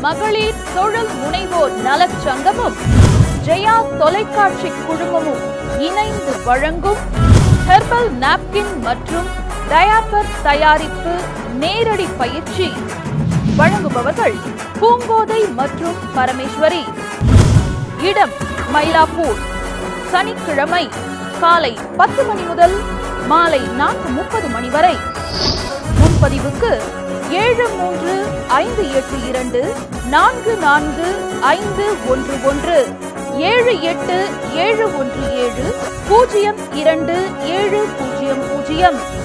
மகளிர் தொழில் முனைவோர் நலச் சங்கமும் ஜெயா தொலைக்காட்சி குழுமமும் இணைந்து வழங்கும் ஹெர்பல் நாப்கின் மற்றும் டயாப்பர் தயாரிப்பு நேரடி பயிற்சி வழங்குபவர்கள் பூங்கோதை மற்றும் பரமேஸ்வரி இடம் மயிலாப்பூர் சனிக்கிழமை காலை பத்து மணி முதல் மாலை நான்கு முப்பது மணி வரை முன்பதிவுக்கு ஏழு மூன்று ஐந்து எட்டு இரண்டு நான்கு நான்கு ஐந்து ஒன்று ஒன்று ஏழு எட்டு ஏழு ஒன்று ஏழு பூஜ்ஜியம் இரண்டு ஏழு பூஜ்ஜியம் பூஜ்ஜியம்